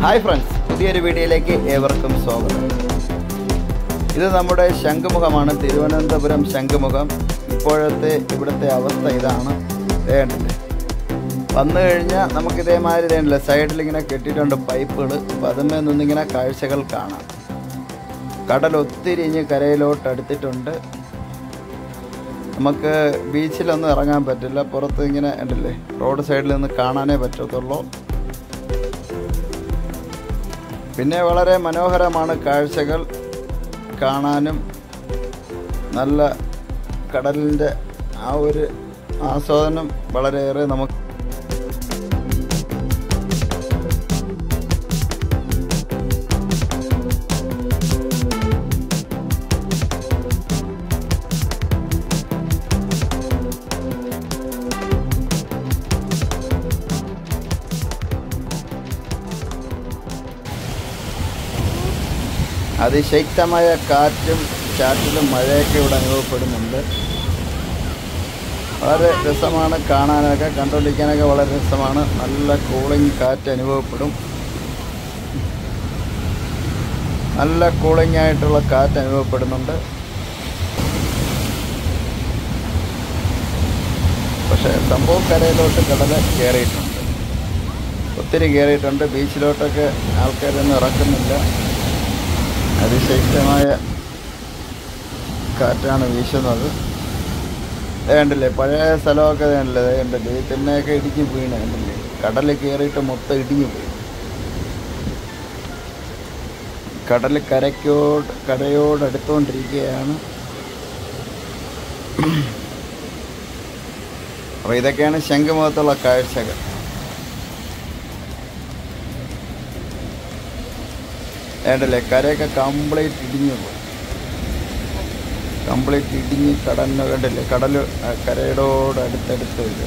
hi friends പുതിയൊരു വീഡിയോയിലേക്ക് ഏവർക്കും സ്വാഗതം ഇത് നമ്മുടെ ശംഖുമുഖമാണ് തിരുവനന്തപുരം ശംഖുമുഖം ഇപ്പോഴത്തെ ഇവിടുത്തെ അവസ്ഥ ഇതാണ് വേണ്ടത് വന്നു കഴിഞ്ഞാൽ നമുക്ക് ഇതേമാതിരി ഇതേണ്ടല്ലോ സൈഡിൽ ഇങ്ങനെ കെട്ടിയിട്ടുണ്ട് പൈപ്പുകൾ അപ്പം അതിന്മേൽ നിന്നിങ്ങനെ കാഴ്ചകൾ കാണാം കടൽ ഒത്തിരി ഇഞ്ഞ് കരയിലോട്ട് അടുത്തിട്ടുണ്ട് നമുക്ക് ബീച്ചിലൊന്നും ഇറങ്ങാൻ പറ്റില്ല പുറത്ത് ഇങ്ങനെ ഉണ്ടല്ലേ റോഡ് സൈഡിൽ നിന്ന് കാണാനേ പറ്റത്തുള്ളൂ പിന്നെ വളരെ മനോഹരമാണ് കാഴ്ചകൾ കാണാനും നല്ല കടലിൻ്റെ ആ ഒരു ആസ്വാദനം വളരെയേറെ നമുക്ക് അതിശക്തമായ കാറ്റും ചാറ്റിലും മഴയൊക്കെ ഇവിടെ അനുഭവപ്പെടുന്നുണ്ട് വളരെ രസമാണ് കാണാനൊക്കെ കണ്ടുകൊണ്ടിരിക്കാനൊക്കെ വളരെ രസമാണ് നല്ല കൂളിംഗ് കാറ്റ് അനുഭവപ്പെടും നല്ല കൂളിംഗ് ആയിട്ടുള്ള കാറ്റ് അനുഭവപ്പെടുന്നുണ്ട് പക്ഷേ സംഭവം കരയിലോട്ട് കടൽ കയറിയിട്ടുണ്ട് ഒത്തിരി കയറിയിട്ടുണ്ട് ബീച്ചിലോട്ടൊക്കെ ആൾക്കാരൊന്നും ഇറക്കുന്നില്ല അതിശക്തമായ കാറ്റാണ് വീശുന്നത് വേണ്ടില്ലേ പഴയ സ്ഥലമൊക്കെ വേണ്ടില്ലേ വേണ്ടില്ലേ ഈ തിണ്ണയൊക്കെ ഇടിഞ്ഞു വീണ് കണ്ടില്ലേ കടൽ കയറിയിട്ട് മൊത്തം ഇടിഞ്ഞു പോയി കടൽ കരയ്ക്കോട് കരയോട് അടുത്തുകൊണ്ടിരിക്കുകയാണ് അപ്പോൾ ഇതൊക്കെയാണ് ശംഖുമുഖത്തുള്ള കാഴ്ചകൾ വേണ്ടല്ലേ കരയൊക്കെ കംപ്ലീറ്റ് ഇടിഞ്ഞു പോയി കംപ്ലീറ്റ് ഇടിഞ്ഞ് കടലിന് കണ്ടില്ലേ കടൽ കരയോട് അടുത്തടുത്ത് വരിക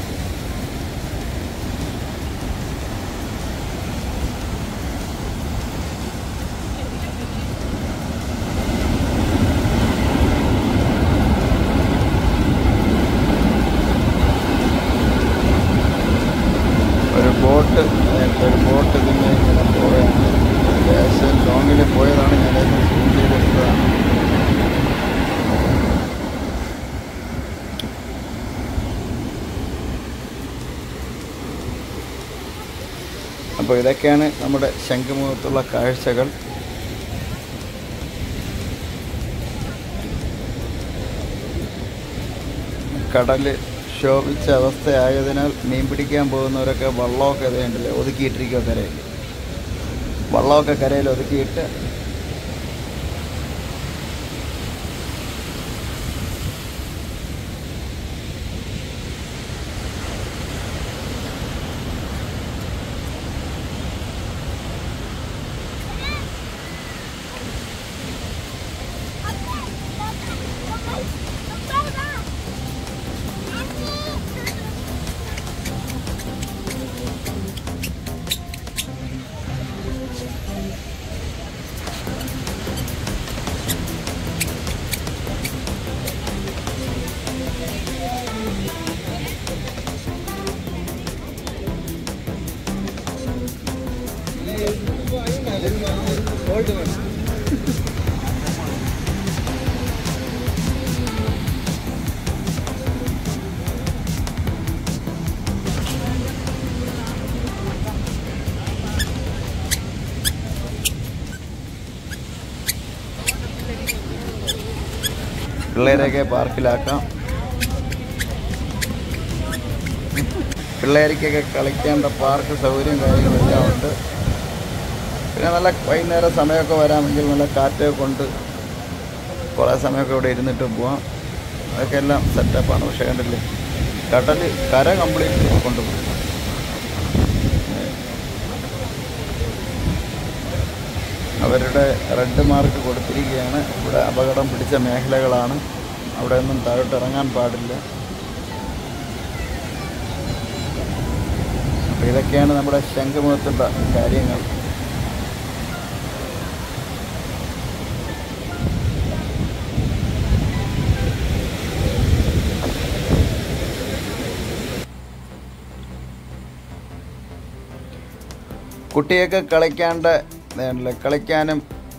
ഒരു ബോട്ട് ഒരു ബോട്ട് ഇതിങ്ങനെ ഇങ്ങനെ പോവുകയാണ് ലേശം ലോങ്ങിൽ പോയതാണ് ഞാനത് സൂം ചെയ്തെടുത്തതാണ് അപ്പോൾ ഇതൊക്കെയാണ് നമ്മുടെ ശംഖുമുഖത്തുള്ള കാഴ്ചകൾ കടൽ ശോഭിച്ച അവസ്ഥയായതിനാൽ മീൻ പിടിക്കാൻ പോകുന്നവരൊക്കെ വള്ളമൊക്കെ ഇതേണ്ടല്ലേ ഒതുക്കിയിട്ടിരിക്കുക കരയിൽ വള്ളമൊക്കെ കരയിൽ ഒതുക്കിയിട്ട് പിള്ളേരെയൊക്കെ പാർക്കിലാക്കാം പിള്ളേർക്കൊക്കെ കളിക്കേണ്ട പാർക്ക് സൗകര്യം കാര്യങ്ങളെല്ലാം ഉണ്ട് പിന്നെ നല്ല വൈകുന്നേരം സമയമൊക്കെ വരാമെങ്കിൽ നല്ല കാറ്റൊക്കെ കൊണ്ട് കുറേ സമയമൊക്കെ ഇവിടെ ഇരുന്നിട്ട് പോവാം അതൊക്കെ എല്ലാം സെറ്റപ്പാണ് പക്ഷേ കണ്ടില്ലേ കടൽ കര കംപ്ലീറ്റ് കൊണ്ടുപോകും അവരുടെ റെഡ് മാർക്ക് കൊടുത്തിരിക്കുകയാണ് ഇവിടെ അപകടം പിടിച്ച മേഖലകളാണ് അവിടെ ഒന്നും താഴോട്ട് ഇറങ്ങാൻ പാടില്ല അപ്പോൾ ഇതൊക്കെയാണ് നമ്മുടെ ശംഖുമുഖത്തുള്ള കാര്യങ്ങൾ കുട്ടിയൊക്കെ കളിക്കാണ്ട് ഇതേണ്ടല്ലോ, കളിക്കാനും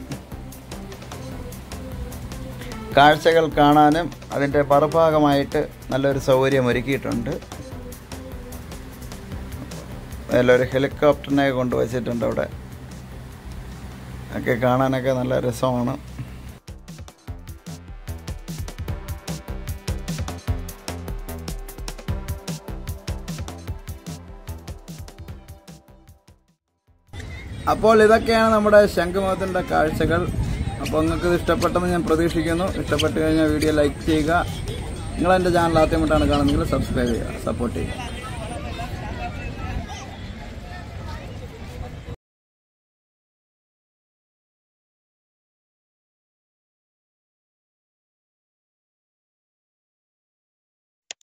കാഴ്ചകൾ കാണാനും അതിൻ്റെ മറുഭാഗമായിട്ട് നല്ലൊരു സൗകര്യം ഒരുക്കിയിട്ടുണ്ട് അതിലൊരു ഹെലികോപ്റ്ററിനെ കൊണ്ടുവച്ചിട്ടുണ്ട് അവിടെ ഒക്കെ കാണാനൊക്കെ നല്ല രസമാണ് അപ്പോൾ ഇതൊക്കെയാണ് നമ്മുടെ ശംഖുമുഖത്തിൻ്റെ കാഴ്ചകൾ അപ്പോൾ നിങ്ങൾക്ക് ഇത് ഇഷ്ടപ്പെട്ടെന്ന് ഞാൻ പ്രതീക്ഷിക്കുന്നു ഇഷ്ടപ്പെട്ട് കഴിഞ്ഞാൽ വീഡിയോ ലൈക്ക് ചെയ്യുക നിങ്ങൾ എൻ്റെ ചാനൽ ആദ്യമായിട്ടാണ് കാണുന്നതെങ്കിൽ സബ്സ്ക്രൈബ് ചെയ്യുക സപ്പോർട്ട് ചെയ്യുക